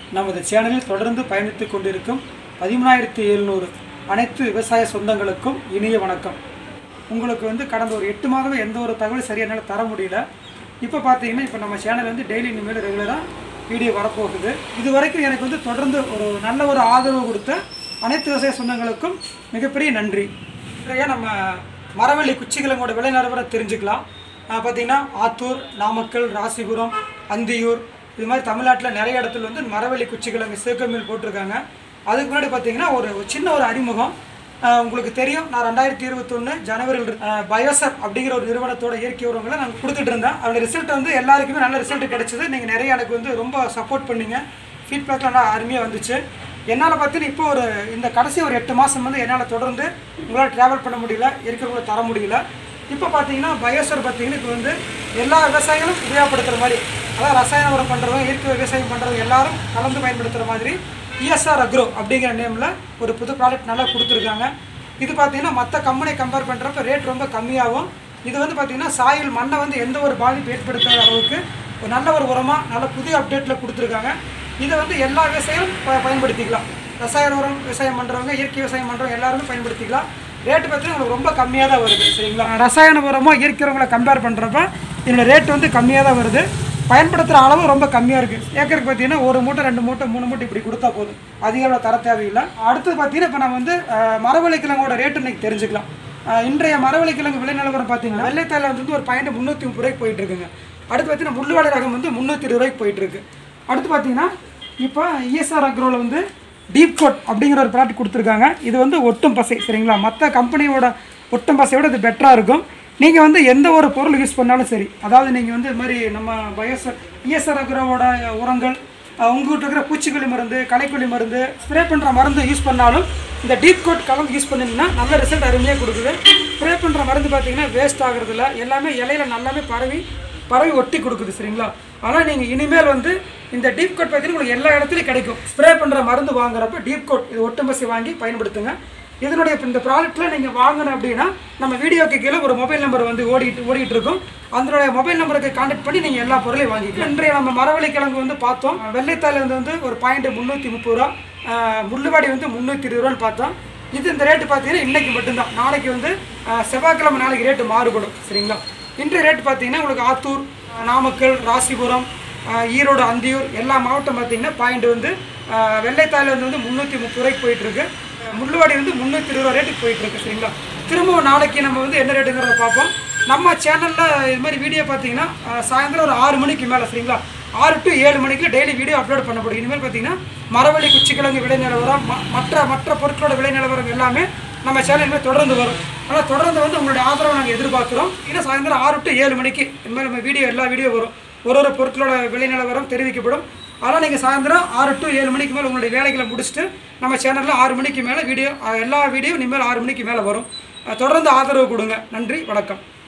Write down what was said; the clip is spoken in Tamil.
நமது சேனலில் தொடர்ந்து பயணித்துக் கொண்டிருக்கும் பதிமூணாயிரத்தி எழுநூறு அனைத்து விவசாய சொந்தங்களுக்கும் இனிய வணக்கம் உங்களுக்கு வந்து கடந்த ஒரு எட்டு மாதமே எந்த ஒரு தகவலும் சரியா என்னால் தர முடியல இப்போ பார்த்தீங்கன்னா இப்போ நம்ம சேனல் வந்து டெய்லி இனிமேல் ரெகுலராக வீடியோ வரப்போகுது இது வரைக்கும் எனக்கு வந்து தொடர்ந்து ஒரு நல்ல ஒரு ஆதரவு கொடுத்த அனைத்து விவசாய சொந்தங்களுக்கும் மிகப்பெரிய நன்றி இன்றைய நம்ம மரவள்ளி குச்சிகளோட விலை நிலவரம் தெரிஞ்சுக்கலாம் ஆஹ் பார்த்தீங்கன்னா ஆத்தூர் நாமக்கல் ராசிபுரம் அந்தியூர் இது மாதிரி தமிழ்நாட்டில் நிறைய இடத்துல வந்து மரவள்ளி குச்சிக்கிழங்கு சேக்கமில் போட்டிருக்காங்க அதுக்கு முன்னாடி பார்த்தீங்கன்னா ஒரு ஒரு சின்ன ஒரு அறிமுகம் ஆஹ் உங்களுக்கு தெரியும் நான் ரெண்டாயிரத்தி இருபத்தொன்று ஜனவரியில் பயோசர் அப்படிங்கிற ஒரு நிறுவனத்தோட இயற்கை உரங்களை நான் கொடுத்துட்டு இருந்தேன் அதோட ரிசல்ட் வந்து எல்லாருக்குமே நல்ல ரிசல்ட் கிடைச்சது நீங்கள் நிறைய எனக்கு வந்து ரொம்ப சப்போர்ட் பண்ணீங்க ஃபீட்பேக்லாம் நல்லா அருமையாக வந்துச்சு என்னால் பார்த்தீங்கன்னா இப்போ ஒரு இந்த கடைசி ஒரு எட்டு மாதம் வந்து என்னால் தொடர்ந்து உங்களால் ட்ராவல் பண்ண முடியல இருக்கிறவங்களை தர முடியல இப்போ பார்த்தீங்கன்னா பயோசர் பார்த்தீங்கன்னா இப்போ வந்து எல்லா விவசாயிகளும் உபயோகப்படுத்துகிற மாதிரி அதாவது ரசாயன உரம் பண்ணுறவங்க இயற்கை விவசாயம் பண்ணுறவங்க எல்லாரும் கலந்து பயன்படுத்துகிற மாதிரி இஎஸ்ஆர் அக்ரோ அப்படிங்கிற நேமில் ஒரு புது ப்ராடக்ட் நல்லா கொடுத்துருக்காங்க இது பார்த்தீங்கன்னா மற்ற கம்பெனி கம்பேர் பண்ணுறப்ப ரேட் ரொம்ப கம்மியாகும் இது வந்து பார்த்தீங்கன்னா சாயில் மண்ணை வந்து எந்த ஒரு பாதிப்பு ஏற்படுத்தாத அளவுக்கு ஒரு நல்ல ஒரு உரமாக நல்ல புதிய அப்டேட்டில் கொடுத்துருக்காங்க இதை வந்து எல்லா விவசாயிகளும் ப பயன்படுத்திக்கலாம் ரசாயன உரம் விவசாயம் பண்ணுறவங்க இயற்கை விவசாயம் பண்ணுறவங்க எல்லாருமே பயன்படுத்திக்கலாம் ரேட்டு பார்த்தீங்கன்னா உங்களுக்கு ரொம்ப கம்மியாக தான் வருது சரிங்களா ரசாயன உரமோ இயற்கை உரங்களை கம்பேர் பண்ணுறப்ப இதோட ரேட் வந்து கம்மியாக தான் வருது பயன்படுத்துகிற அளவு ரொம்ப கம்மியாக இருக்குது ஏக்கருக்கு பார்த்தீங்கன்னா ஒரு மூட்டை ரெண்டு மூட்டை மூணு மூட்டை இப்படி கொடுத்தா போதும் அதிக அளவு தர தேவையில்லை அடுத்தது பார்த்தீங்கன்னா இப்போ நம்ம வந்து அஹ், மரவள்ளி கிழங்கோட ரேட்டு இன்னைக்கு தெரிஞ்சுக்கலாம் அஹ், இன்றைய மரவள்ளி கிழங்கு விலை நிலவரம் பார்த்தீங்கன்னா வெள்ளைத்தாயில் வந்து ஒரு பாயிண்ட் முந்நூற்றி முப்பது ரூபாய்க்கு போயிட்டு இருக்குங்க அடுத்து பார்த்தீங்கன்னா முள்ளுவாடி ரகம் வந்து முந்நூற்றி இருபது ரூபாய்க்கு போயிட்டு இருக்கு அடுத்து பார்த்தீங்கன்னா இப்போ இஎஸ்ஆர் அக்ரோவில் வந்து டீப் கோட் அப்படிங்கிற ஒரு ப்ராடக்ட் கொடுத்துருக்காங்க இது வந்து ஒட்டும் பசை சரிங்களா மற்ற கம்பெனியோட ஒட்டும் பசையோட இது பெட்டராக இருக்கும் நீங்கள் வந்து எந்த ஒரு பொருள் யூஸ் பண்ணாலும் சரி அதாவது நீங்கள் வந்து இது மாதிரி நம்ம பயோசர் இஎஸ்ஆர் அக்ரோவோட உரங்கள் அஹ் உங்ககிட்ட இருக்கிற பூச்சிக்கொல்லி மருந்து களைக்கொல்லி மருந்து ஸ்ப்ரே பண்ணுற மருந்து யூஸ் பண்ணாலும் இந்த டீப் கோட் கலந்து யூஸ் பண்ணிங்கன்னா நல்ல ரிசல்ட் அருமையாக கொடுக்குது ஸ்ப்ரே பண்ணுற மருந்து பார்த்தீங்கன்னா வேஸ்ட் ஆகுறதில்ல எல்லாமே இலையில நல்லாவே பரவி பரவி ஒட்டி கொடுக்குது சரிங்களா ஆனால் நீங்கள் இனிமேல் வந்து இந்த டீப் கோட் பார்த்தீங்கன்னா உங்களுக்கு எல்லா இடத்துலையும் கிடைக்கும் ஸ்ப்ரே பண்ணுற மருந்து வாங்குறப்ப டீப் கோட் இது ஒட்டுமசி வாங்கி பயன்படுத்துங்க இதனுடைய இப்ப இந்த ப்ராடக்ட்டில் நீங்கள் வாங்கணும் அப்படின்னா நம்ம வீடியோக்கு கீழே ஒரு மொபைல் நம்பர் வந்து ஓடிட்டு ஓடிட்டு இருக்கும் அதனுடைய மொபைல் நம்பருக்கு கான்டாக்ட் பண்ணி நீங்கள் எல்லா பொருளையும் வாங்கிக்கலாம் இன்றைய நம்ம மரவள்ளி கிழங்கு வந்து பார்த்தோம் வெள்ளைத்தாள் வந்து வந்து ஒரு பாயிண்ட் முந்நூற்றி முப்பது ரூபா ஆஹ் முள்ளுவாடி வந்து முந்நூற்றி இருபது ரூபான்னு பார்த்தோம் இது இந்த ரேட்டு பார்த்தீங்கன்னா இன்னைக்கு மட்டும்தான் நாளைக்கு வந்து ஆஹ் செவ்வாய்க்கிழமை நாளைக்கு ரேட்டு மாறுபடும் சரிங்களா இன்றைய ரேட் பார்த்தீங்கன்னா உங்களுக்கு ஆத்தூர் ஆஹ் நாமக்கல் ராசிபுரம் ஆஹ் ஈரோடு அந்தியூர் எல்லா மாவட்டம் பார்த்தீங்கன்னா பாயிண்ட் வந்து ஆஹ் வெள்ளைத்தாள் வந்து வந்து முந்நூற்றி முப்பது ரூபாய்க்கு போயிட்டு இருக்கு ஆஹ் முள்ளுவாடி வந்து முந்நூற்றி இருபது ரூபா ரேட்டுக்கு போயிட்டு இருக்கு சரிங்களா திரும்பவும் நாளைக்கு நம்ம வந்து என்ன ரேட்டுங்கிறத பார்ப்போம் நம்ம சேனலில் இது மாதிரி வீடியோ பார்த்தீங்கன்னா ஆஹ் சாயந்தரம் ஒரு ஆறு மணிக்கு மேலே சரிங்களா ஆறு டு ஏழு மணிக்கு டெய்லி வீடியோ அப்லோட் பண்ணப்படும் இனிமேல் பார்த்தீங்கன்னா மரவள்ளி குச்சிக்கிழங்கு விலை நிலவரம் ம- மற்ற மற்ற பொருட்களோட விலை நிலவரம் எல்லாமே நம்ம சேனல் தொடர்ந்து வரும் ஆனால் தொடர்ந்து வந்து உங்களுடைய ஆதரவை நாங்கள் எதிர்பார்க்குறோம் இன்னும் சாயந்தரம் ஆறு டு ஏழு மணிக்கு இனிமேல் நம்ம வீடியோ எல்லா வீடியோ வரும் ஒரு ஒரு பொருட்களோட விலை நிலவரம் தெரிவிக்கப்படும் அதனால் நீங்கள் சாயந்தரம் ஆறு டு ஏழு மணிக்கு மேலே உங்களுடைய வேலைகளை முடிச்சுட்டு நம்ம சேனலில் ஆறு மணிக்கு மேலே வீடியோ எல்லா வீடியோ இனிமேல் ஆறு மணிக்கு மேலே வரும் அஹ் தொடர்ந்து ஆதரவு கொடுங்க நன்றி வணக்கம்